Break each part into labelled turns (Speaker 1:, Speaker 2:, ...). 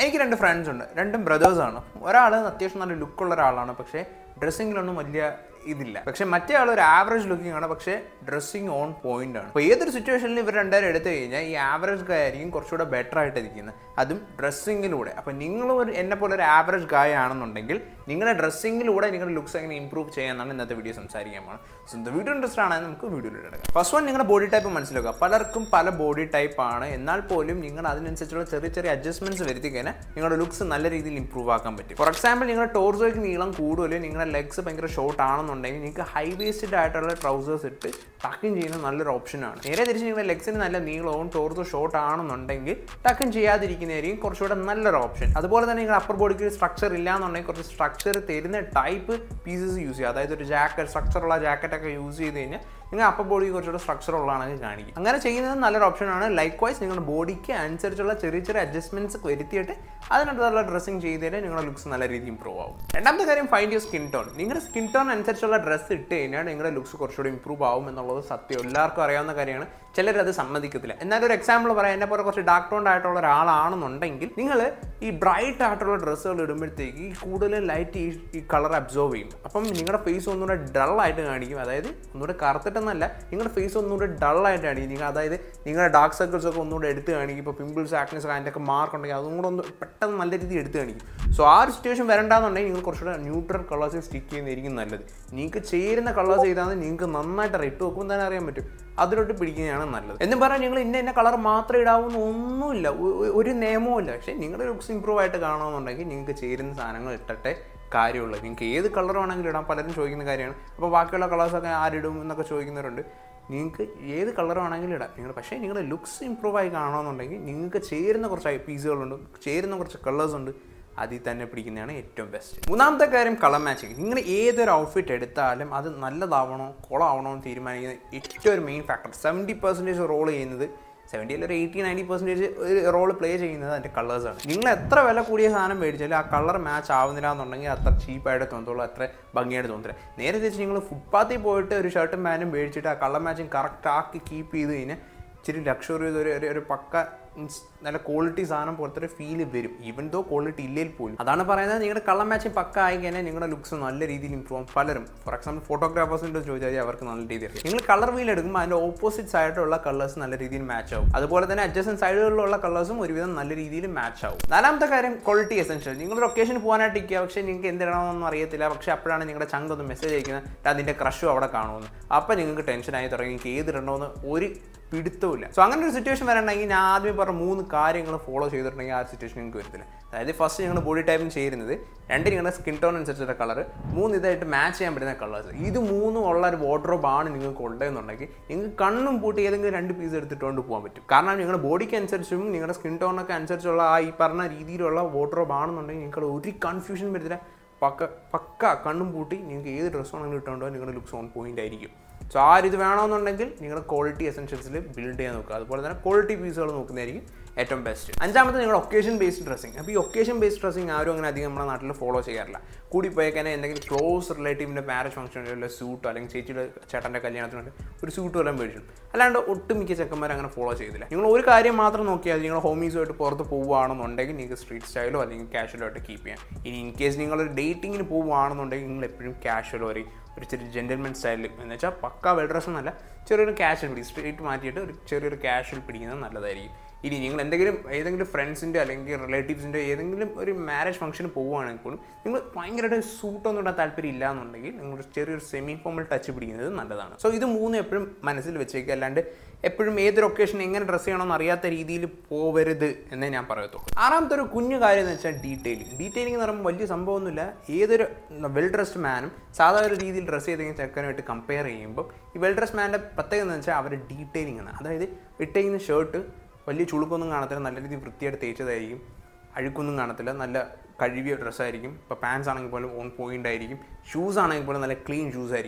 Speaker 1: എനിക്ക് രണ്ട് ഫ്രണ്ട്സ് ഉണ്ട് രണ്ടും ബ്രദേഴ്സാണ് ഒരാൾ അത്യാവശ്യം നല്ല ലുക്കുള്ള ഒരാളാണ് പക്ഷേ ഡ്രസ്സിങ്ങിലൊന്നും വലിയ ഇതില്ല പക്ഷേ മറ്റേ ആൾ ഒരു ആവറേജ് ലുക്കിംഗ് ആണ് പക്ഷേ ഡ്രസ്സിങ് ഓൺ പോയിന്റ് ആണ് അപ്പോൾ ഏതൊരു സിറ്റുവേഷനിൽ ഇവർ രണ്ടുപേരും എടുത്തു കഴിഞ്ഞാൽ ഈ ആവറേജ് ഗായ ആയിരിക്കും കുറച്ചുകൂടെ ബെറ്റർ ആയിട്ട് ഇരിക്കുന്നത് അതും ഡ്രസ്സിങ്ങിലൂടെ അപ്പോൾ നിങ്ങൾ ഒരു എന്നെ പോലെ ഒരു ആവറേജ് ഗായ ആണെന്നുണ്ടെങ്കിൽ നിങ്ങളുടെ ഡ്രസ്സിങ്ങിലൂടെ നിങ്ങളുടെ ലുക്സ് എങ്ങനെ ഇമ്പ്രൂവ് ചെയ്യാമെന്നാണ് ഇന്നത്തെ വീഡിയോ സംസാരിക്കാൻ പോകുന്നത് സോ ഇന്നത്തെ വീഡിയോ ഇൻട്രസ്റ്റ് ആണെങ്കിൽ നമുക്ക് വീഡിയോയിൽ എടുക്കാം ഫസ്റ്റ് വൺ നിങ്ങളുടെ ബോഡി ടൈപ്പ് മനസ്സിലാക്കുക പലർക്കും പല ബോഡി ടൈപ്പ് ആണ് എന്നാൽ പോലും നിങ്ങൾ അതിനനുസരിച്ചുള്ള ചെറിയ ചെറിയ അഡ്ജസ്റ്റ്മെന്റ്സ് വരുത്തി കഴിഞ്ഞാൽ നിങ്ങളുടെ ലുക്സ് നല്ല രീതിയിൽ ഇമ്പ്രൂവ് ആക്കാൻ പറ്റും ഫോർ എക്സാമ്പിൾ നിങ്ങളുടെ ടോർസോയ്ക്ക് നീളം കൂടുതൽ നിങ്ങളുടെ ലെഗ്സ് ഭയങ്കര ഷോർട്ട് ആണെന്നുണ്ടെങ്കിൽ നിങ്ങൾക്ക് ഹൈ വേസ്റ്റഡ് ആയിട്ടുള്ള ട്രൗസേഴ്സ് ഇട്ട് ടക്കിങ് ചെയ്യുന്നത് നല്ലൊരു ഓപ്ഷനാണ് നേരെ തിരിച്ച് നിങ്ങളുടെ ലെഗ്സിന് നല്ല നീളവും ടോർസോ ഷോർട്ട് ആണെന്നുണ്ടെങ്കിൽ ടക്കിങ് ചെയ്യാതിരിക്കുന്നതായിരിക്കും കുറച്ചുകൂടെ നല്ലൊരു ഓപ്ഷൻ അതുപോലെ തന്നെ നിങ്ങൾ അപ്പർ ബോഡിക്ക് ഒരു സ്ട്രക്ചർ ഇല്ലാന്നുണ്ടെങ്കിൽ കുറച്ച് സ്ട്രക്ചർ തരുന്ന ടൈപ്പ് പീസസ് യൂസ് ചെയ്യുക അതായത് ഒരു ജാക്കറ്റ് സ്ട്രക്ചറുള്ള ജാക്കറ്റ് ഒക്കെ യൂസ് ചെയ്ത് കഴിഞ്ഞാൽ നിങ്ങൾ അപ്പർ ബോഡി കുറച്ചുകൂടെ സ്ട്രക്ചർ ഉള്ളതാണെങ്കിൽ കാണിക്കും അങ്ങനെ ചെയ്യുന്നത് നല്ലൊരു ഓപ്ഷനാണ് ലൈക്ക് വൈസ് നിങ്ങളുടെ ബോഡിക്ക് അനുസരിച്ചുള്ള ചെറിയ ചെറിയ അഡ്ജസ്റ്റ്മെന്റ്സ് വരുത്തിയിട്ട് അതിനകത്തുള്ള ഡ്രസ്സിങ് ചെയ്തതിൽ നിങ്ങളുടെ ലുക്സ് നല്ല രീതിയിൽ ഇമ്പ്രൂവ് ആവും രണ്ടാമത്തെ കാര്യം ഫൈൻഡ് യുവർ സ്കിൻ ടോൺ നിങ്ങളുടെ സ്കിൻ ടോൺ അനുസരിച്ചുള്ള ഡ്രസ്സ് ഇട്ട് കഴിഞ്ഞാൽ നിങ്ങളുടെ ലുക്സ് കുറച്ചുകൂടി ഇമ്പ്രൂവ് ആവും എന്നുള്ളത് സത്യം എല്ലാവർക്കും അറിയാവുന്ന കാര്യമാണ് ചിലരത് സമ്മതിക്കത്തില്ല എന്നാൽ ഒരു എക്സാമ്പിൾ പറയാം എന്നെ പോലെ കുറച്ച് ഡാർക്ക് ടോൺ ആയിട്ടുള്ള ഒരാളാണെന്നുണ്ടെങ്കിൽ നിങ്ങൾ ഈ ബ്രൈറ്റ് ആയിട്ടുള്ള ഡ്രസ്സുകൾ ഇടുമ്പോഴത്തേക്ക് ഈ കൂടുതൽ ലൈറ്റ് ഈ ഈ കളർ അബ്സോർവ് ചെയ്യും അപ്പം നിങ്ങളുടെ ഫേസ് ഒന്നുകൂടെ ഡൾ ആയിട്ട് കാണിക്കും അതായത് ഒന്നുകൂടെ കറുത്തിട്ടെന്നല്ല നിങ്ങളുടെ ഫേസ് ഒന്നുകൂടെ ഡൾ ആയിട്ട് കാണിക്കും നിങ്ങൾ അതായത് നിങ്ങളുടെ ഡാർക്ക് സർക്കിൾസ് ഒക്കെ ഒന്നുകൂടെ എടുത്ത് കാണിക്കും ഇപ്പോൾ പിമ്പിൾസ് ആക്നസ് അതിൻ്റെ ഒക്കെ മാർക്ക് ഉണ്ടെങ്കിൽ അതും കൂടെ ഒന്ന് പെട്ടെന്ന് നല്ല രീതിയിൽ എടുത്ത് കാണിക്കും സോ ആ ഒരു സിറ്റുവേഷൻ വരണ്ടെന്നുണ്ടെങ്കിൽ നിങ്ങൾ കുറച്ചുകൂടെ ന്യൂട്രൽ കളേഴ്സ് സ്റ്റിക്ക് ചെയ്യുന്നതായിരിക്കും നല്ലത് നിങ്ങൾക്ക് ചേരുന്ന കളേഴ്സ് ചെയ്താൽ നിങ്ങൾക്ക് നന്നായിട്ട് ഇട്ട് വെക്കുമ്പോൾ തന്നെ അറിയാൻ പറ്റും അതിലോട്ട് പിടിക്കുന്നതാണ് നല്ലത് എന്നും പറഞ്ഞാൽ നിങ്ങൾ ഇന്ന ഇന്ന കളർ മാത്രം ഇടാവുന്ന ഒന്നുമില്ല ഒ- ഒ- ഒരു നിയമവും ഇല്ല പക്ഷേ നിങ്ങളുടെ ലുക്സ് ഇമ്പ്രൂവ് ആയിട്ട് കാണണമെന്നുണ്ടെങ്കിൽ നിങ്ങൾക്ക് ചേരുന്ന സാധനങ്ങൾ ഇട്ടിട്ടേ കാര്യമുള്ളൂ നിങ്ങൾക്ക് ഏത് കളർ വേണമെങ്കിലും ഇടാം പലരും ചോദിക്കുന്ന കാര്യമാണ് അപ്പോൾ ബാക്കിയുള്ള കളേഴ്സൊക്കെ ആരിടും എന്നൊക്കെ ചോദിക്കുന്നവരുണ്ട് നിങ്ങൾക്ക് ഏത് കളർ വേണമെങ്കിലും ഇടാം നിങ്ങൾ പക്ഷേ നിങ്ങളുടെ ലുക്സ് ഇമ്പ്രൂവ് ആയി കാണണമെന്നുണ്ടെങ്കിൽ നിങ്ങൾക്ക് ചേരുന്ന കുറച്ച് പീസുകളുണ്ട് ചേരുന്ന കുറച്ച് കളേഴ്സ് ഉണ്ട് അതിൽ തന്നെ പിടിക്കുന്നതാണ് ഏറ്റവും ബെസ്റ്റ് മൂന്നാമത്തെ കാര്യം കളർ മാച്ചിങ് നിങ്ങൾ ഏതൊരു ഔട്ട്ഫിറ്റ് എടുത്താലും അത് നല്ലതാവണോ കുളമാവണോ എന്ന് തീരുമാനിക്കുന്ന ഏറ്റവും ഒരു main factor seventy percentage role ചെയ്യുന്നത് സെവൻറ്റി അല്ല ഒരു എയ്റ്റി നയൻറ്റി പെർസെൻറ്റേജ് ഒരു റോൾ പ്ലേ ചെയ്യുന്നത് അതിൻ്റെ കളേഴ്സാണ് നിങ്ങൾ എത്ര വില കൂടിയ സാധനം മേടിച്ചാലും ആ കളർ മാച്ച് ആവുന്നില്ല എന്നുണ്ടെങ്കിൽ അത്ര ചീപ്പായിട്ട് തോന്നത്തുള്ളൂ അത്ര ഭംഗിയായിട്ട് തോന്നില്ല നേരെ തിരിച്ച് നിങ്ങൾ ഫുട്പാത്തിൽ പോയിട്ട് ഒരു ഷർട്ടും പാൻറ്റും മേടിച്ചിട്ട് ആ കളർ മാച്ചിങ് കറക്റ്റ് ആക്കി കീപ്പ് ചെയ്ത് കഴിഞ്ഞാൽ ഇച്ചിരി ലക്ഷറി ഒരു ഒരു- ഒരു പക്ക മീൻസ് നല്ല ക്വാളിറ്റി സാധനം പോലത്തെ ഒരു ഫീല് വരും ഈവൻ ദോ ക്വാളിറ്റി ഇല്ലെങ്കിൽ പോലും അതാണ് പറയുന്നത് നിങ്ങളുടെ കളർ മാച്ചിങ് പക്ക ആയി കഴിഞ്ഞാൽ നിങ്ങളുടെ ലുക്സ് നല്ല രീതിയിൽ ഇമ്പ്രൂവ് ആവും പലരും ഫോർ എക്സാമ്പിൾ ഫോട്ടോഗ്രാഫേഴ്സിൻ്റെ ചോദിച്ചാൽ അവർക്ക് നല്ല രീതിയിൽ നിങ്ങൾ കളർ വീൽ എടുക്കുമ്പോൾ അതിൻ്റെ ഓപ്പോസിറ്റ് സൈഡിലുള്ള കളേഴ്സ് നല്ല രീതിയിൽ മാച്ച് ആവും അതുപോലെ തന്നെ അഡ്ജസ്റ്റൻ സൈഡുകളിലുള്ള കളേഴ്സും ഒരുവിധം നല്ല രീതിയിൽ മാച്ച് ആവും നാലാമത്തെ കാര്യം ക്വാളിറ്റി എസെൻഷ്യൽ നിങ്ങളൊരു ഒക്കേഷന് പോകാനായിട്ട് ഇരിക്കുക പക്ഷേ നിങ്ങൾക്ക് എന്തിടണമെന്നൊന്നും അറിയത്തില്ല പക്ഷേ അപ്പോഴാണ് നിങ്ങളുടെ ചങ്ക് ഒന്ന് മെസ്സേജ് അയക്കുന്നത് അതിൻ്റെ ക്രഷും അവിടെ കാണുമെന്ന് അപ്പോൾ നിങ്ങൾക്ക് ടെൻഷനായി തുടങ്ങി നിങ്ങൾക്ക് ഏതിടണമെന്ന് ഒരു പിടുത്തമില്ല സോ അങ്ങനെ ഒരു സിറ്റുവേഷൻ വരണമെങ്കിൽ ഞാൻ ആദ്യം പറഞ്ഞ മൂന്ന് കാര്യങ്ങൾ ഫോളോ ചെയ്തിട്ടുണ്ടെങ്കിൽ ആ സിറ്റുവേഷൻ നിങ്ങൾക്ക് വരത്തില്ല അതായത് ഫസ്റ്റ് നിങ്ങളുടെ ബോഡി ടൈപ്പിന് ചേരുന്നത് രണ്ട് നിങ്ങളുടെ സ്കിൻ ടോൺ അനുസരിച്ചുള്ള കളർ മൂന്ന് ഇതായിട്ട് മാച്ച് ചെയ്യാൻ പറ്റുന്ന കളേഴ്സ് ഇത് മൂന്നും ഉള്ള ഒരു വാർഡ്രോബ് ആണ് നിങ്ങൾക്ക് ഉള്ളതെന്നുണ്ടെങ്കിൽ നിങ്ങൾക്ക് കണ്ണും പൂട്ടി ഏതെങ്കിലും രണ്ട് പീസ് എടുത്തിട്ടുകൊണ്ട് പോകാൻ പറ്റും കാരണം നിങ്ങളുടെ ബോഡിക്ക് അനുസരിച്ചും നിങ്ങളുടെ സ്കിൻ ടോണൊക്കെ അനുസരിച്ചുള്ള ആ ഈ പറഞ്ഞ രീതിയിലുള്ള വാർഡ്രോബ് ആണെന്നുണ്ടെങ്കിൽ നിങ്ങൾക്ക് ഒരു കൺഫ്യൂഷൻ വരത്തില്ല പക്ക പക്ക കണ്ണും പൂട്ടി നിങ്ങൾക്ക് ഏത് ഡ്രസ്സ് വേണമെങ്കിലും ഇട്ടുകൊണ്ടോ നിങ്ങളുടെ ലുക്സ് ഓൺ പോയിന്റ് ആയിരിക്കും സോ ആ ഒരു ഇത് വേണമെന്നുണ്ടെങ്കിൽ നിങ്ങളുടെ ക്വാളിറ്റി എസെൻഷ്യൽസിൽ ബിൽഡ് ചെയ്യാൻ നോക്കുക അതുപോലെ തന്നെ ക്വാളിറ്റി പീസുകൾ നോക്കുന്നതായിരിക്കും ഏറ്റവും ബെസ്റ്റ് അഞ്ചാമത്തെ നിങ്ങളുടെ ഒക്കേഷൻ ബേസ്ഡ് ഡ്രസ്സിങ് അപ്പോൾ ഈ ഒക്കേഷൻ ബേസ്ഡ് ഡ്രസ്സിങ് ആരും അങ്ങനെ അധികം നമ്മുടെ നാട്ടിൽ ഫോളോ ചെയ്യാറില്ല കൂടി പോയേക്കാൻ എന്തെങ്കിലും ക്ലോസ് റിലേറ്റീവിൻ്റെ മാരേജ് ഫംഗ്ഷനിലോ അല്ലെങ്കിൽ സൂട്ടോ അല്ലെങ്കിൽ ചേച്ചിയുടെ ചേട്ടൻ്റെ കല്യാണത്തിനുണ്ട് ഒരു സൂട്ട് വല്ലതും മേടിച്ചു അല്ലാണ്ട് ഒട്ടുമിക്ക ചെക്കന്മാർ അങ്ങനെ ഫോളോ ചെയ്തില്ല നിങ്ങൾ ഒരു കാര്യം മാത്രം നോക്കിയാൽ മതി നിങ്ങൾ ഹോമീസുമായിട്ട് പുറത്ത് പോവുകയാണെന്നുണ്ടെങ്കിൽ നിങ്ങൾക്ക് സ്ട്രീറ്റ് സ്റ്റൈലോ അല്ലെങ്കിൽ കാഷ്വലോ ആയിട്ട് കീപ്പ് ചെയ്യാം ഇനി ഇൻ കേസ് നിങ്ങളൊരു ഡേറ്റിങ്ങിന് പോവുകയാണെന്നുണ്ടെങ്കിൽ നിങ്ങൾ എപ്പോഴും കാഷ്വൽ ഒരു ഒരു ചെറിയ ജെൻറ്റൽമെൻ സ്റ്റൈലിൽ എന്ന് വെച്ചാൽ പക്ക വെൽ ഡ്രസ് എന്നല്ല ചെറിയൊരു കാഷ്വൽ പിടി സ്ട്രീറ്റ് മാറ്റിയിട്ട് ഒരു ചെറിയൊരു കാഷ്വൽ പിടിക്കുന്നത് നല്ലതായിരിക്കും ഇനി നിങ്ങൾ എന്തെങ്കിലും ഏതെങ്കിലും ഫ്രണ്ട്സിൻ്റെ അല്ലെങ്കിൽ റിലേറ്റീവ്സിൻ്റെ ഏതെങ്കിലും ഒരു മാരേജ് ഫംഗ്ഷന് പോവുകയാണെങ്കിൽ പോലും നിങ്ങൾ ഭയങ്കരമായിട്ട് സൂട്ടൊന്നും ഇടാൻ താല്പര്യം ഇല്ല എന്നുണ്ടെങ്കിൽ നിങ്ങൾ ചെറിയൊരു സെമി ഫോമൽ ടച്ച് പിടിക്കുന്നത് നല്ലതാണ് സോ ഇത് മൂന്നും എപ്പോഴും മനസ്സിൽ വെച്ചേക്കുക അല്ലാണ്ട് എപ്പോഴും ഏതൊരു ഒക്കേഷൻ എങ്ങനെ ഡ്രസ്സ് ചെയ്യണമെന്ന് അറിയാത്ത രീതിയിൽ പോവരുത് എന്നേ ഞാൻ പറയത്തുള്ളൂ ആറാമത്തെ ഒരു കുഞ്ഞു കാര്യം എന്ന് വെച്ചാൽ ഡീറ്റെയിലിംഗ് ഡീറ്റെയിലിംഗ് എന്ന് പറയുമ്പോൾ വലിയ സംഭവമൊന്നുമില്ല ഏതൊരു വെൽ ഡ്രസ്ഡ് മാനും സാധാരണ ഒരു രീതിയിൽ ഡ്രസ്സ് ചെയ്തെങ്കിൽ ചെക്കനുമായിട്ട് കമ്പയർ ചെയ്യുമ്പോൾ ഈ വെൽ ഡ്രസ് മാൻ്റെ പ്രത്യേകത എന്ന് വെച്ചാൽ അവർ ഡീറ്റെയിലിംഗ് ആണ് അതായത് ഇട്ടേക്കുന്ന ഷർട്ട് വലിയ ചുളുക്കൊന്നും കാണത്തില്ല നല്ല രീതിയിൽ വൃത്തിയായിട്ട് തേച്ചതായിരിക്കും അഴുക്കൊന്നും കാണത്തില്ല നല്ല കഴുകിയ ഡ്രസ്സായിരിക്കും ഇപ്പോൾ പാൻസ് ആണെങ്കിൽ പോലും ഓൺ പോയിന്റ് ആയിരിക്കും ഷൂസ് ആണെങ്കിൽ പോലും നല്ല ക്ലീൻ ഷൂസ് ആയിരിക്കും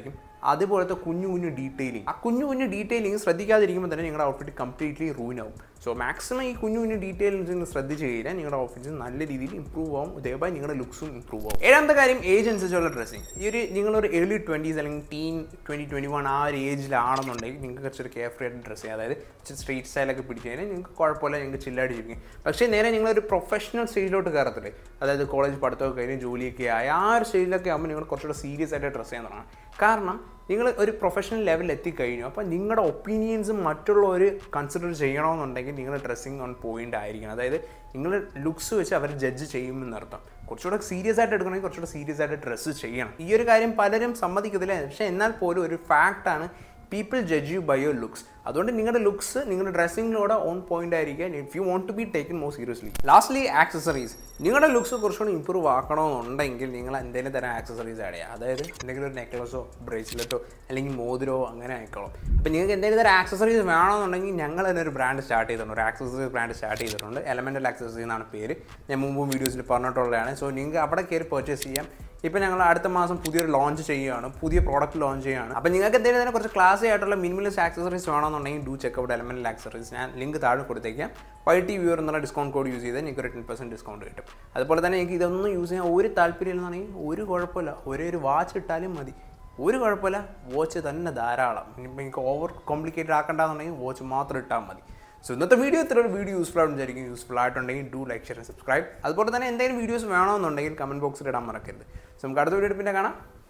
Speaker 1: അതുപോലത്തെ കുഞ്ഞു കുഞ്ഞു ഡീറ്റെയിലിംഗ് ആ കുഞ്ഞു കുഞ്ഞു ഡീറ്റെയിലിംഗ് ശ്രദ്ധിക്കാതിരിക്കുമ്പോൾ തന്നെ നിങ്ങളുടെ ഔട്ട്ഫിറ്റ് കംപ്ലീറ്റ്ലി റൂൻ ആവും സോ മാക്സിമം ഈ കുഞ്ഞു കുഞ്ഞു ഡീറ്റെയിൽസ് നിങ്ങൾ ശ്രദ്ധിച്ച് കഴിഞ്ഞാൽ നിങ്ങളുടെ ഔട്ട്ഫിറ്റ്സ് നല്ല രീതിയിൽ ഇമ്പ്രൂവ് ആവും ഇതേപോലെ നിങ്ങളുടെ ലുക്സും ഇമ്പ്രൂവ് ആവും ഏഴാമത്തെ കാര്യം ഏജ് അനുസരിച്ചുള്ള ഡ്രസ്സിങ് ഈ ഒരു നിങ്ങളൊരു ഏർലി ട്വൻറ്റീസ് അല്ലെങ്കിൽ ടീൻ ട്വൻറ്റി ട്വൻറ്റി വൺ ആ ഒരു ഏജിലാണെന്നുണ്ടെങ്കിൽ നിങ്ങൾക്ക് കുറച്ചൊരു കെയർ ഫ്രീ ആയിട്ട് ഡ്രസ്സ് ചെയ്യാം അതായത് സ്ട്രീറ്റ് സ്റ്റൈലൊക്കെ പിടിച്ച് കഴിഞ്ഞാൽ നിങ്ങൾക്ക് കുഴപ്പമില്ല നിങ്ങൾക്ക് ചില്ലായിട്ട് ജീവിക്കും പക്ഷേ നേരെ നിങ്ങളൊരു പ്രൊഫഷണൽ സ്റ്റേജിലോട്ട് കയറത്തില്ലേ അതായത് കോളേജ് പഠിത്തമൊക്കെ കഴിഞ്ഞ് ജോലിയൊക്കെ ആയി ആ ഒരു സ്റ്റേജിലൊക്കെ ആകുമ്പോൾ നിങ്ങൾ കുറച്ചുകൂടെ സീരിയസ് ആയിട്ട് ഡ്രസ്സ് ചെയ്യാൻ തുടങ്ങണം കാരണം നിങ്ങൾ ഒരു പ്രൊഫഷണൽ ലെവലിൽ എത്തിക്കഴിഞ്ഞു അപ്പോൾ നിങ്ങളുടെ ഒപ്പീനിയൻസ് മറ്റുള്ളവർ കൺസിഡർ ചെയ്യണമെന്നുണ്ടെങ്കിൽ നിങ്ങളുടെ ഡ്രസ്സിങ് ഓൺ പോയിന്റ് ആയിരിക്കണം അതായത് നിങ്ങൾ ലുക്സ് വെച്ച് അവർ ജഡ്ജ് ചെയ്യുമെന്നർത്ഥം കുറച്ചുകൂടെ സീരിയസ് ആയിട്ട് എടുക്കണമെങ്കിൽ കുറച്ചുകൂടെ സീരിയസ് ആയിട്ട് ഡ്രസ്സ് ചെയ്യണം ഈ ഒരു കാര്യം പലരും സമ്മതിക്കത്തില്ല പക്ഷേ എന്നാൽ പോലും ഒരു ഫാക്റ്റാണ് people judge you by your looks അതുകൊണ്ട് നിങ്ങളുടെ ലുക്സ് നിങ്ങളുടെ ഡ്രസ്സിങ്ങിലൂടെ ഓൺ പോയിന്റ് ആയിരിക്കുക if you want to be taken more seriously lastly accessories നിങ്ങളുടെ ലുക്സ് കുറച്ചുകൂടി ഇമ്പ്രൂവ് ആക്കണമെന്നുണ്ടെങ്കിൽ നിങ്ങൾ എന്തെങ്കിലും തരം ആക്സസറീസ് ആഡ് ചെയ്യുക അതായത് എന്തെങ്കിലും ഒരു നെക്ലസോ ബ്രേസ്ലെറ്റോ അല്ലെങ്കിൽ മോതിരോ അങ്ങനെ ആയിക്കോളും അപ്പോൾ നിങ്ങൾക്ക് എന്തെങ്കിലും തരം ആക്സസറീസ് വേണമെന്നുണ്ടെങ്കിൽ ഞങ്ങൾ തന്നെ ഒരു ബ്രാൻഡ് സ്റ്റാർട്ട് ചെയ്തിട്ടുണ്ട് ഒരു ആക്സസറീസ് ബ്രാൻഡ് സ്റ്റാർട്ട് ചെയ്തിട്ടുണ്ട് എലമെൻ്റൽ ആക്സസറീസ് എന്നാണ് പേര് ഞാൻ മുമ്പും വീഡിയോസിൽ പറഞ്ഞിട്ടുള്ളതാണ് സോ നിങ്ങൾക്ക് അവിടെ കയറി പർച്ചേസ് ചെയ്യാം ഇപ്പോൾ ഞങ്ങൾ അടുത്ത മാസം പുതിയൊരു ലോഞ്ച് ചെയ്യുകയാണ് പുതിയ പ്രോഡക്റ്റ് ലോഞ്ച് ചെയ്യുകയാണ് അപ്പോൾ നിങ്ങൾക്ക് എന്തെങ്കിലും തന്നെ കുറച്ച് ക്ലാസ് ആയിട്ടുള്ള മിനിമലിസ്റ്റ് ആക്സസറീസ് വേണമെന്നുണ്ടെങ്കിൽ ഡു ചെക്കൗട്ട് എലമെൻ്റൽ ആക്സസറീസ് ഞാൻ ലിങ്ക് താഴെ കൊടുത്തേക്കാം വൈ ടി വ്യൂർ എന്നുള്ള ഡിസ്കൗണ്ട് കോഡ് യൂസ് ചെയ്താൽ നിങ്ങൾക്ക് ഒരു ടെൻ പെർസെൻറ്റ് ഡിസ്കൗണ്ട് കിട്ടും അതുപോലെ തന്നെ എനിക്ക് ഇതൊന്നും യൂസ് ചെയ്യാൻ ഒരു താല്പര്യം ഇല്ലെന്നുണ്ടെങ്കിൽ ഒരു കുഴപ്പമില്ല ഒരേ ഒരു വാച്ച് ഇട്ടാലും മതി ഒരു കുഴപ്പമില്ല വാച്ച് തന്നെ ധാരാളം ഇനിയിപ്പോൾ എനിക്ക് ഓവർ കോംപ്ലിക്കേറ്റഡ് ആക്കണ്ടെന്നുണ്ടെങ്കിൽ വാച്ച് മാത്രം ഇട്ടാൽ മതി സോ ഇന്നത്തെ വീഡിയോ ഇത്ര ഒരു വീഡിയോ യൂസ്ഫുൾ ആയിട്ട് വിചാരിക്കും യൂസ്ഫുൾ ആയിട്ടുണ്ടെങ്കിൽ ഡു ലൈക്ക് ഷെയർ സബ്സ്ക്രൈബ് അതുപോലെ തന്നെ എന്തെങ്കിലും വീഡിയോസ് വേണമെന്നുണ്ടെങ്കിൽ കമൻറ്റ് ബോക്സിൽ ഇടാൻ മറക്കരുത് സോ നമുക്ക് അടുത്ത വീഡിയോ പിന്നെ കാണാം